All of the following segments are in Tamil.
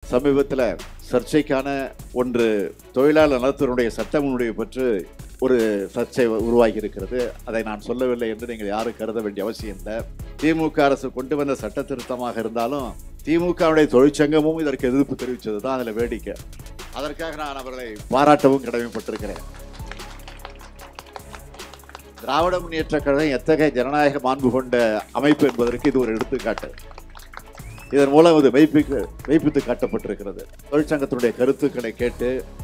சமீபத்தில் சர்ச்சைக்கான ஒன்று தொழிலாளர் நலத்துறையுடைய சட்டமுன்னுடைய பற்றி ஒரு சர்ச்சை உருவாகி இருக்கிறது அதை நான் சொல்லவில்லை என்று நீங்கள் யாரும் கருத வேண்டிய அவசியம் இல்லை திமுக அரசு கொண்டு வந்த சட்ட திருத்தமாக இருந்தாலும் திமுகவுடைய தொழிற்சங்கமும் இதற்கு எதிர்ப்பு தெரிவித்தது தான் அதில் வேடிக்கை அதற்காக நான் அவர்களை பாராட்டவும் கடமைப்பட்டிருக்கிறேன் திராவிட முன்னேற்ற கழகம் எத்தகைய ஜனநாயக மாண்பு கொண்ட அமைப்பு என்பதற்கு இது ஒரு எடுத்துக்காட்டு இதன் மூலம் இது மெய்ப்பிக்கு மெய்ப்பித்து காட்டப்பட்டிருக்கிறது தொழிற்சங்கத்தினுடைய கருத்துக்களை கேட்டு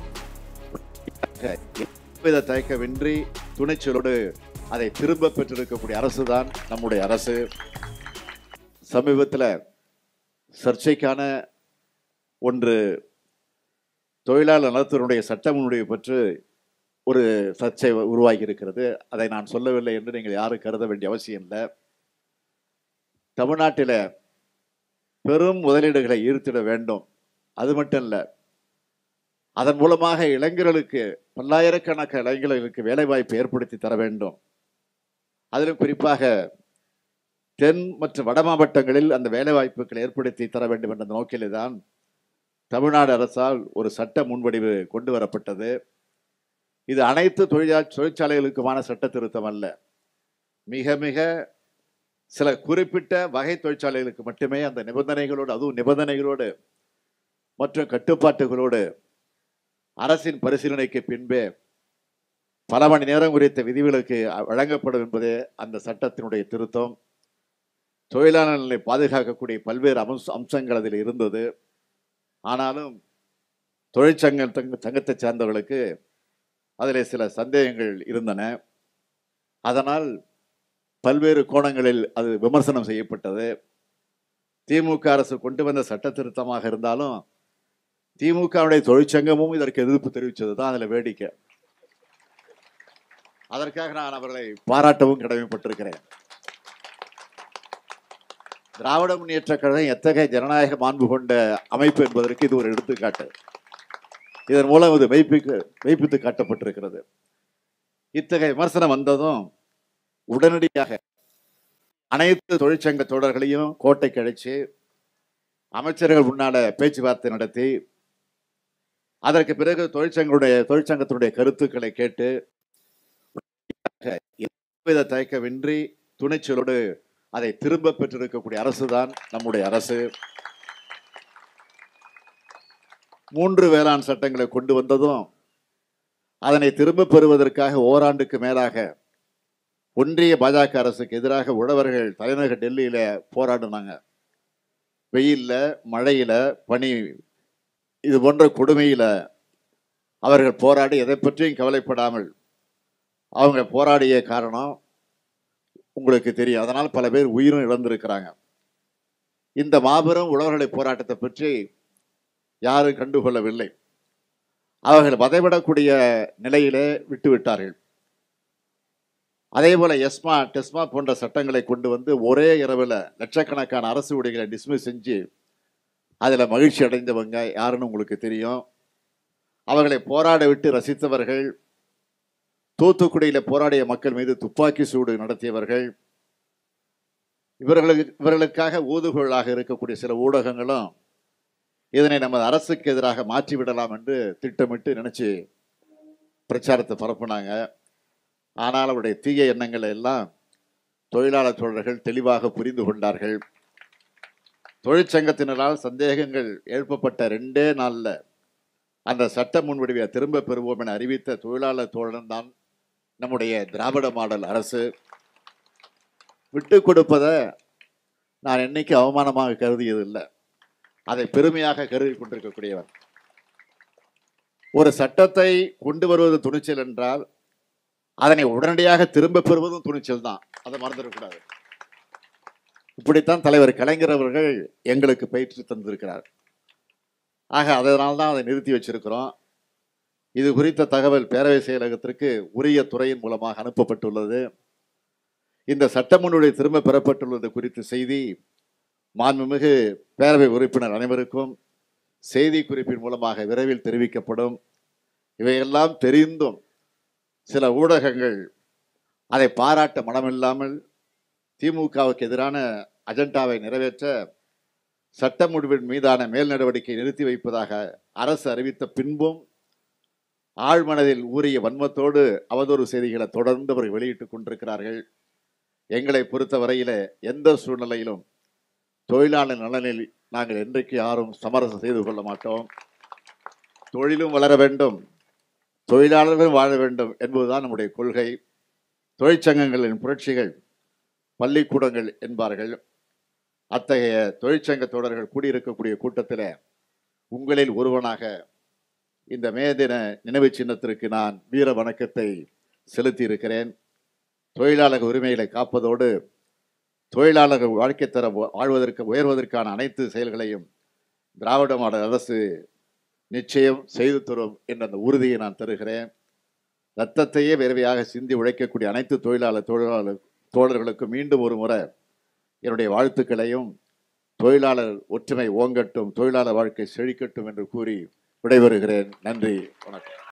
எவ்வித தயக்கமின்றி துணிச்சலோடு அதை திரும்ப பெற்றிருக்கக்கூடிய அரசு தான் நம்முடைய அரசு சமீபத்தில் சர்ச்சைக்கான ஒன்று தொழிலாளர் நலத்துறையுடைய சட்டமுன்னுடைய பற்றி ஒரு சர்ச்சை உருவாகி இருக்கிறது அதை நான் சொல்லவில்லை என்று நீங்கள் யாரும் கருத வேண்டிய அவசியம் இல்லை தமிழ்நாட்டில் பெரும் முதலீடுகளை ஈர்த்திட வேண்டும் அது மட்டும் இல்லை அதன் மூலமாக இளைஞர்களுக்கு பல்லாயிரக்கணக்கான இளைஞர்களுக்கு வேலைவாய்ப்பு ஏற்படுத்தி தர வேண்டும் அதிலும் குறிப்பாக தென் மற்றும் வட மாவட்டங்களில் அந்த வேலைவாய்ப்புகளை ஏற்படுத்தி தர வேண்டும் என்ற நோக்கிலே தான் தமிழ்நாடு அரசால் ஒரு சட்ட முன்வடிவு கொண்டு வரப்பட்டது இது அனைத்து தொழிலா தொழிற்சாலைகளுக்குமான சட்ட திருத்தம் அல்ல மிக மிக சில குறிப்பிட்ட வகை தொழிற்சாலைகளுக்கு மட்டுமே அந்த நிபந்தனைகளோடு அதுவும் நிபந்தனைகளோடு மற்றும் கட்டுப்பாட்டுகளோடு அரசின் பரிசீலனைக்கு பின்பே பல மணி நேரம் குறித்த விதிவிலக்கு வழங்கப்படும் என்பதே அந்த சட்டத்தினுடைய திருத்தம் தொழிலாளர்களை பாதுகாக்கக்கூடிய பல்வேறு அம்ச அம்சங்கள் அதில் இருந்தது ஆனாலும் தொழிற்சங்க சங்கத்தை சார்ந்தவர்களுக்கு அதில் சில சந்தேகங்கள் இருந்தன அதனால் பல்வேறு கோணங்களில் அது விமர்சனம் செய்யப்பட்டது திமுக அரசு கொண்டு வந்த சட்ட திருத்தமாக இருந்தாலும் திமுகவுடைய தொழிற்சங்கமும் இதற்கு எதிர்ப்பு தெரிவித்தது தான் அதில் வேடிக்கை அதற்காக நான் அவர்களை பாராட்டவும் கடமைப்பட்டிருக்கிறேன் திராவிட முன்னேற்ற கழகம் எத்தகைய ஜனநாயக மாண்பு கொண்ட அமைப்பு என்பதற்கு இது ஒரு எடுத்துக்காட்டு இதன் மூலம் இது மெய்ப்பிக்கு மெய்ப்பித்து காட்டப்பட்டிருக்கிறது இத்தகைய விமர்சனம் வந்ததும் உடனடியாக அனைத்து தொழிற்சங்க தோழர்களையும் கோட்டை கழிச்சு அமைச்சர்கள் முன்னால பேச்சுவார்த்தை நடத்தி அதற்கு பிறகு தொழிற்சங்களுடைய தொழிற்சங்கத்தினுடைய கருத்துக்களை கேட்டு எவ்வித தயக்கமின்றி துணிச்சலோடு அதை திரும்ப பெற்றிருக்கக்கூடிய அரசு தான் நம்முடைய அரசு மூன்று வேளாண் சட்டங்களை கொண்டு வந்ததும் அதனை திரும்ப பெறுவதற்காக ஓராண்டுக்கு மேலாக ஒன்றிய பாஜக அரசுக்கு எதிராக உழவர்கள் தலைநகர் டெல்லியில போராடினாங்க வெயில்ல மழையில பனி இது போன்ற கொடுமையில அவர்கள் போராடி எதை பற்றியும் கவலைப்படாமல் அவங்க போராடிய காரணம் உங்களுக்கு தெரியும் அதனால் பல பேர் உயிரும் இழந்திருக்கிறாங்க இந்த மாபெரும் உழவர்களை போராட்டத்தை பற்றி யாரும் கண்டுகொள்ளவில்லை அவர்கள் வதைவிடக்கூடிய நிலையிலே விட்டு விட்டார்கள் அதே போல எஸ்மா டெஸ்மா போன்ற சட்டங்களை கொண்டு வந்து ஒரே இரவில் லட்சக்கணக்கான அரசு ஊழிகளை டிஸ்மிஸ் செஞ்சு அதில் மகிழ்ச்சி அடைந்தவங்க யாருன்னு உங்களுக்கு தெரியும் அவர்களை போராட விட்டு ரசித்தவர்கள் தூத்துக்குடியில் போராடிய மக்கள் மீது துப்பாக்கி சூடு நடத்தியவர்கள் இவர்களுக்கு இவர்களுக்காக ஊதுகோளாக இருக்கக்கூடிய சில ஊடகங்களும் இதனை நமது அரசுக்கு எதிராக மாற்றிவிடலாம் என்று திட்டமிட்டு நினைச்சு பிரச்சாரத்தை பரப்புனாங்க ஆனால் அவருடைய தீய எண்ணங்களை எல்லாம் தொழிலாளர் தோழர்கள் தெளிவாக புரிந்து கொண்டார்கள் தொழிற்சங்கத்தினரால் சந்தேகங்கள் எழுப்பப்பட்ட ரெண்டே நாளில் அந்த சட்ட முன்வடிவை திரும்ப பெறுவோம் என அறிவித்த தொழிலாளர் தோழன் தான் நம்முடைய திராவிட மாடல் அரசு விட்டு கொடுப்பதை நான் என்னைக்கு அவமானமாக கருதியது இல்லை அதை பெருமையாக கருதி கொண்டிருக்கக்கூடியவர் ஒரு சட்டத்தை கொண்டு வருவது துணிச்சல் என்றால் அதனை உடனடியாக திரும்ப பெறுவதும் துணிச்சல் தான் அதை மறந்துடக்கூடாது இப்படித்தான் தலைவர் கலைஞர் அவர்கள் எங்களுக்கு பயிற்சி தந்திருக்கிறார் ஆக அதனால்தான் தான் அதை நிறுத்தி வச்சிருக்கிறோம் இது குறித்த தகவல் பேரவை செயலகத்திற்கு உரிய துறையின் மூலமாக அனுப்பப்பட்டுள்ளது இந்த சட்டமுன்னுடைய திரும்ப பெறப்பட்டுள்ளது குறித்த செய்தி மாண்புமிகு பேரவை உறுப்பினர் அனைவருக்கும் செய்தி குறிப்பின் மூலமாக விரைவில் தெரிவிக்கப்படும் இவையெல்லாம் தெரிந்தும் சில ஊடகங்கள் அதை பாராட்ட மனமில்லாமல் திமுகவுக்கு எதிரான அஜெண்டாவை நிறைவேற்ற சட்ட முடிவின் மீதான மேல் நடவடிக்கை நிறுத்தி வைப்பதாக அரசு அறிவித்த பின்பும் ஆழ்மனதில் ஊறிய வன்மத்தோடு அவதூறு செய்திகளை தொடர்ந்து அவர்கள் வெளியிட்டுக் கொண்டிருக்கிறார்கள் எங்களை பொறுத்தவரையில எந்த சூழ்நிலையிலும் தொழிலாளர் நலனில் நாங்கள் என்றைக்கு யாரும் சமரசம் செய்து கொள்ள மாட்டோம் தொழிலும் வளர வேண்டும் தொழிலாளர்களும் வாழ வேண்டும் என்பதுதான் நம்முடைய கொள்கை தொழிற்சங்கங்களின் புரட்சிகள் பள்ளிக்கூடங்கள் என்பார்கள் அத்தகைய தொழிற்சங்க தொடர்கள் கூடியிருக்கக்கூடிய கூட்டத்தில் உங்களில் ஒருவனாக இந்த மே தின நினைவு சின்னத்திற்கு நான் வீர வணக்கத்தை செலுத்தி இருக்கிறேன் தொழிலாளர் உரிமைகளை காப்பதோடு தொழிலாளர்கள் வாழ்க்கை தரம் வாழ்வதற்கு உயர்வதற்கான அனைத்து செயல்களையும் திராவிட மாடல் அரசு நிச்சயம் செய்து தரும் என்ற அந்த உறுதியை நான் தருகிறேன் ரத்தத்தையே வேர்வையாக சிந்தி உழைக்கக்கூடிய அனைத்து தொழிலாளர் தொழிலாளர் தோழர்களுக்கு மீண்டும் ஒரு முறை என்னுடைய வாழ்த்துக்களையும் தொழிலாளர் ஒற்றுமை ஓங்கட்டும் தொழிலாளர் வாழ்க்கை செழிக்கட்டும் என்று கூறி விடைபெறுகிறேன் நன்றி வணக்கம்